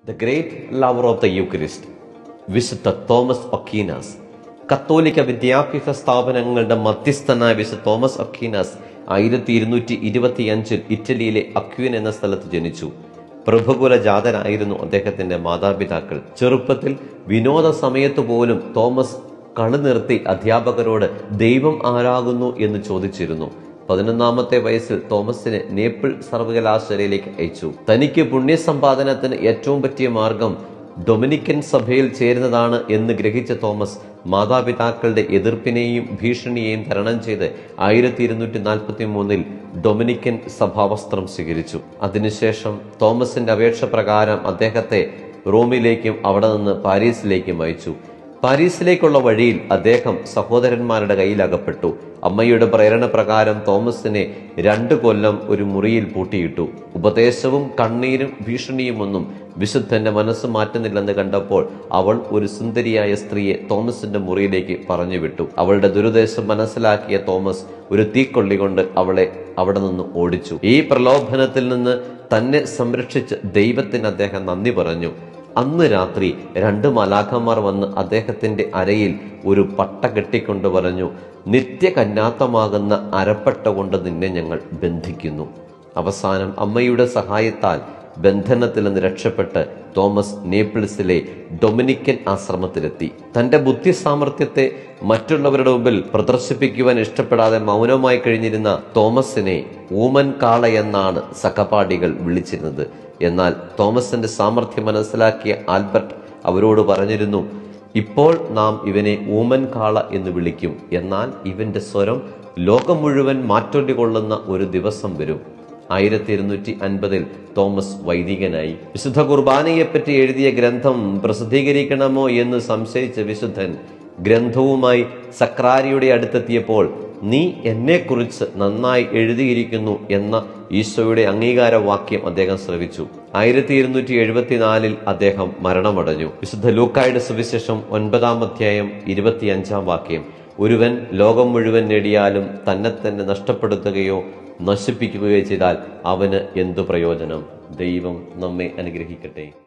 the great lover of the Eucharist വിശുദ്ധ Thomas Aquinas കത്തോലിക്ക വിദ്യാഭ്യാസ സ്ഥാപനങ്ങളുടെ മധ്യസ്ഥനായ വിശുദ്ധ തോമസ് ഒക്കീനാസ് ആയിരത്തി ഇരുന്നൂറ്റി ഇരുപത്തി അഞ്ചിൽ ഇറ്റലിയിലെ അക്യൂൻ എന്ന സ്ഥലത്ത് ജനിച്ചു പ്രഭുകുല ജാതനായിരുന്നു അദ്ദേഹത്തിന്റെ മാതാപിതാക്കൾ ചെറുപ്പത്തിൽ വിനോദ സമയത്ത് പോലും തോമസ് കണുനിർത്തി അധ്യാപകരോട് ദൈവം ആരാകുന്നു എന്ന് ചോദിച്ചിരുന്നു പതിനൊന്നാമത്തെ വയസ്സിൽ തോമസിനെ നേപ്പിൾ സർവകലാശാലയിലേക്ക് അയച്ചു തനിക്ക് പുണ്യസമ്പാദനത്തിന് ഏറ്റവും പറ്റിയ മാർഗം ഡൊമിനിക്കൻ സഭയിൽ ചേരുന്നതാണ് എന്ന് ഗ്രഹിച്ച തോമസ് മാതാപിതാക്കളുടെ എതിർപ്പിനെയും ഭീഷണിയെയും തരണം ചെയ്ത് ആയിരത്തി ഇരുന്നൂറ്റി നാൽപ്പത്തി മൂന്നിൽ ഡൊമിനിക്കൻ സഭാവസ്ത്രം സ്വീകരിച്ചു അതിനുശേഷം തോമസിന്റെ അപേക്ഷ പ്രകാരം അദ്ദേഹത്തെ റോമിലേക്കും അവിടെ നിന്ന് പാരീസിലേക്കും അയച്ചു പാരീസിലേക്കുള്ള വഴിയിൽ അദ്ദേഹം സഹോദരന്മാരുടെ കയ്യിൽ അകപ്പെട്ടു അമ്മയുടെ പ്രേരണ പ്രകാരം തോമസിനെ രണ്ടു കൊല്ലം ഒരു മുറിയിൽ പൂട്ടിയിട്ടു ഉപദേശവും കണ്ണീരും ഭീഷണിയും ഒന്നും വിശുദ്ധന്റെ മനസ്സ് മാറ്റുന്നില്ലെന്ന് കണ്ടപ്പോൾ അവൾ ഒരു സുന്ദരിയായ സ്ത്രീയെ തോമസിന്റെ മുറിയിലേക്ക് പറഞ്ഞു വിട്ടു അവളുടെ ദുരുദ്ദേശം മനസ്സിലാക്കിയ തോമസ് ഒരു തീക്കൊള്ളി കൊണ്ട് അവളെ അവിടെ നിന്ന് ഓടിച്ചു ഈ പ്രലോഭനത്തിൽ നിന്ന് തന്നെ സംരക്ഷിച്ച് ദൈവത്തിന് അദ്ദേഹം നന്ദി പറഞ്ഞു അന്ന് രാത്രി രണ്ട് മലാഖന്മാർ വന്ന് അദ്ദേഹത്തിന്റെ അരയിൽ ഒരു പട്ട കെട്ടിക്കൊണ്ട് പറഞ്ഞു നിത്യകന്യാത്തമാകുന്ന അരപ്പട്ട കൊണ്ട് നിന്നെ ഞങ്ങൾ ബന്ധിക്കുന്നു അവസാനം അമ്മയുടെ സഹായത്താൽ ബന്ധനത്തിൽ നിന്ന് രക്ഷപ്പെട്ട് തോമസ് നേപ്പിൾസിലെ ഡൊമിനിക്കൻ ആശ്രമത്തിലെത്തി തന്റെ ബുദ്ധി സാമർഥ്യത്തെ മറ്റുള്ളവരുടെ മുമ്പിൽ പ്രദർശിപ്പിക്കുവാൻ ഇഷ്ടപ്പെടാതെ മൗനമായി കഴിഞ്ഞിരുന്ന തോമസിനെ ഊമൻ കാള എന്നാണ് സഹപാഠികൾ വിളിച്ചിരുന്നത് എന്നാൽ തോമസിന്റെ സാമർഥ്യം മനസ്സിലാക്കിയ ആൽബർട്ട് അവരോട് പറഞ്ഞിരുന്നു ഇപ്പോൾ നാം ഇവനെ ഊമൻ കാള എന്ന് വിളിക്കും എന്നാൽ ഇവന്റെ സ്വരം ലോകം മുഴുവൻ മാറ്റൊല്ലിക്കൊള്ളുന്ന ഒരു ദിവസം വരും ആയിരത്തി ഇരുന്നൂറ്റി അൻപതിൽ തോമസ് വൈദികനായി വിശുദ്ധ കുർബാനയെപ്പറ്റി എഴുതിയ ഗ്രന്ഥം പ്രസിദ്ധീകരിക്കണമോ എന്ന് സംശയിച്ച വിശുദ്ധൻ ഗ്രന്ഥവുമായി സക്രാരിയുടെ അടുത്തെത്തിയപ്പോൾ നീ എന്നെക്കുറിച്ച് നന്നായി എഴുതിയിരിക്കുന്നു എന്ന ഈശോയുടെ അംഗീകാര വാക്യം അദ്ദേഹം ശ്രവിച്ചു ആയിരത്തി ഇരുന്നൂറ്റി എഴുപത്തിനാലിൽ അദ്ദേഹം മരണമടഞ്ഞു വിശുദ്ധ ലൂക്കായുടെ സുവിശേഷം ഒൻപതാം അധ്യായം ഇരുപത്തിയഞ്ചാം വാക്യം ഒരുവൻ ലോകം മുഴുവൻ നേടിയാലും തന്നെ തന്നെ നഷ്ടപ്പെടുത്തുകയോ നശിപ്പിക്കുകയോ ചെയ്താൽ അവന് എന്തു പ്രയോജനം ദൈവം നമ്മെ അനുഗ്രഹിക്കട്ടെ